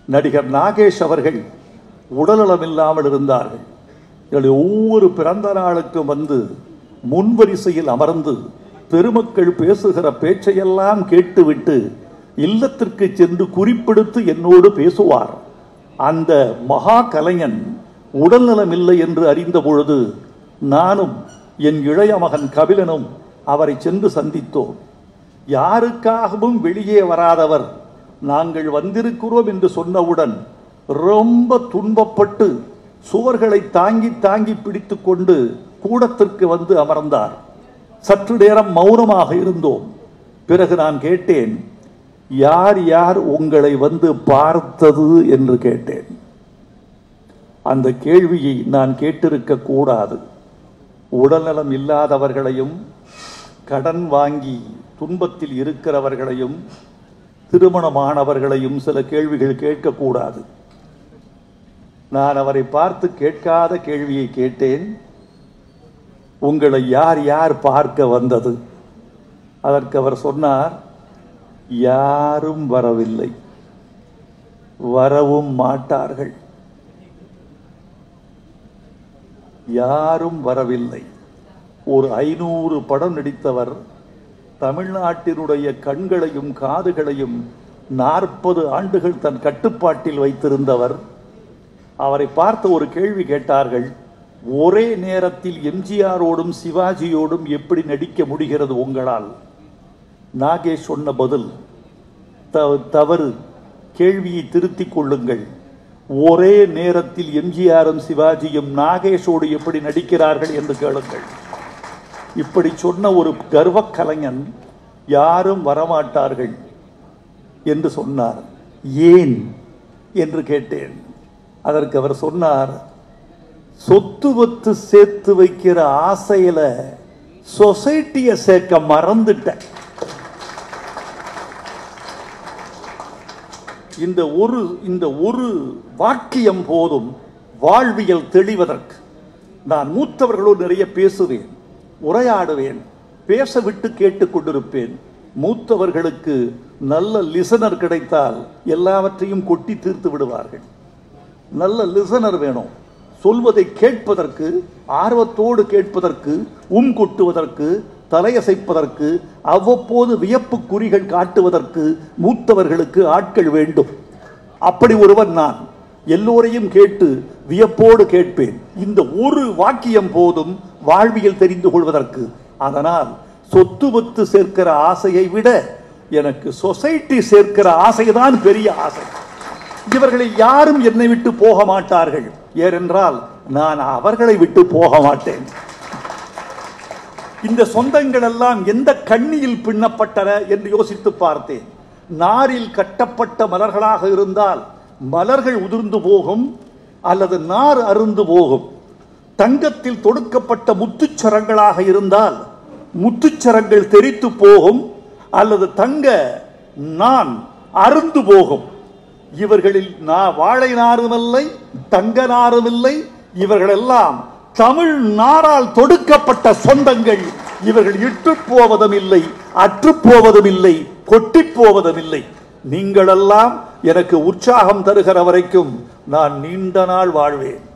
நடிகர் நாகேஷ் அவர்கள் உடல்நலம் இல்லாமல் இருந்தார்கள் இவர்கள் ஒவ்வொரு பிறந்த நாளுக்கும் வந்து முன்வரிசையில் அமர்ந்து பெருமக்கள் பேசுகிற பேச்சையெல்லாம் கேட்டுவிட்டு இல்லத்திற்கு சென்று குறிப்பெடுத்து என்னோடு பேசுவார் அந்த மகா கலைஞன் உடல்நலம் இல்லை என்று அறிந்த பொழுது நானும் என் இளைய மகன் கபிலனும் அவரை சென்று சந்தித்தோம் யாருக்காகவும் வெளியே வராதவர் நாங்கள் வந்திருக்கிறோம் என்று சொன்னவுடன் ரொம்ப துன்பப்பட்டு சுவர்களை தாங்கி தாங்கி பிடித்து கொண்டு கூடத்திற்கு வந்து அமர்ந்தார் சற்று நேரம் மௌனமாக இருந்தோம் பிறகு நான் கேட்டேன் யார் யார் உங்களை வந்து பார்த்தது என்று கேட்டேன் அந்த கேள்வியை நான் கேட்டிருக்க கூடாது உடல்நலம் இல்லாதவர்களையும் கடன் வாங்கி துன்பத்தில் இருக்கிறவர்களையும் திருமணமானவர்களையும் சில கேள்விகள் கேட்கக்கூடாது நான் அவரை பார்த்து கேட்காத கேள்வியை கேட்டேன் உங்களை யார் யார் பார்க்க வந்தது அதற்கு அவர் சொன்னார் யாரும் வரவில்லை வரவும் மாட்டார்கள் யாரும் வரவில்லை ஒரு ஐநூறு படம் நடித்தவர் தமிழ்நாட்டினுடைய கண்களையும் காதுகளையும் நாற்பது ஆண்டுகள் தன் கட்டுப்பாட்டில் வைத்திருந்தவர் அவரை பார்த்து ஒரு கேள்வி கேட்டார்கள் ஒரே நேரத்தில் எம்ஜிஆரோடும் சிவாஜியோடும் எப்படி நடிக்க முடிகிறது உங்களால் நாகேஷ் சொன்ன பதில் த- தவறு கேள்வியை திருத்திக் கொள்ளுங்கள் ஒரே நேரத்தில் எம்ஜிஆரும் சிவாஜியும் நாகேஷோடு எப்படி நடிக்கிறார்கள் என்று கேளுங்கள் இப்படி சொன்ன ஒரு கர்வக் கலைஞன் யாரும் வரமாட்டார்கள் என்று சொன்னார் ஏன் என்று கேட்டேன் அதற்கு அவர் சொன்னார் சொத்து வத்து சேர்த்து வைக்கிற ஆசையில சொசைட்டிய சேர்க்க மறந்துட்டேன் இந்த ஒரு இந்த ஒரு வாக்கியம் போதும் வாழ்வியல் தெளிவதற்கு நான் மூத்தவர்களோடு நிறைய பேசுவேன் உரையாடுவேன் பேச விட்டு கேட்டுக் கொண்டிருப்பேன் மூத்தவர்களுக்கு நல்ல லிசனர் கிடைத்தால் எல்லாவற்றையும் கொட்டி தீர்த்து விடுவார்கள் நல்ல லிசனர் வேணும் சொல்வதை கேட்பதற்கு ஆர்வத்தோடு கேட்பதற்கு உம் கொட்டுவதற்கு தலையசைப்பதற்கு அவ்வப்போது வியப்பு குறிகள் காட்டுவதற்கு மூத்தவர்களுக்கு ஆட்கள் வேண்டும் அப்படி ஒருவன் நான் எல்லோரையும் கேட்டு வியப்போடு கேட்பேன் இந்த ஒரு வாக்கியம் போதும் வாழ்வியல் தெரிந்து கொள்வதற்கு அதனால் சொத்து வத்து சேர்க்கிற ஆசையை விட எனக்கு சொசைட்டி சேர்க்கிற ஆசைதான் பெரிய ஆசை இவர்களை யாரும் என்னை விட்டு போக மாட்டார்கள் ஏனென்றால் நான் அவர்களை விட்டு போக மாட்டேன் இந்த சொந்தங்கள் எல்லாம் எந்த கண்ணியில் பின்னப்பட்டன என்று யோசித்து பார்த்தேன் நாரில் கட்டப்பட்ட மலர்களாக இருந்தால் மலர்கள் உதிர்ந்து போகும் அல்லது நார் அருந்து போகும் தங்கத்தில் தொடுக்கப்பட்ட முத்துச்சரங்களாக இருந்தால் முத்துச்சரங்கள் தெரித்து போகும் அல்லது தங்க நான் அருந்து போகும் இவர்களில் நான் வாழை நாருமில்லை தங்க நாருமில்லை இவர்களெல்லாம் தமிழ் நாரால் தொடுக்கப்பட்ட சொந்தங்கள் இவர்கள் இட்டு போவதும் இல்லை அற்று போவதும் இல்லை கொட்டி போவதும் இல்லை நீங்களெல்லாம் எனக்கு உற்சாகம் தருகிற வரைக்கும் நான் நீண்ட நாள் வாழ்வேன்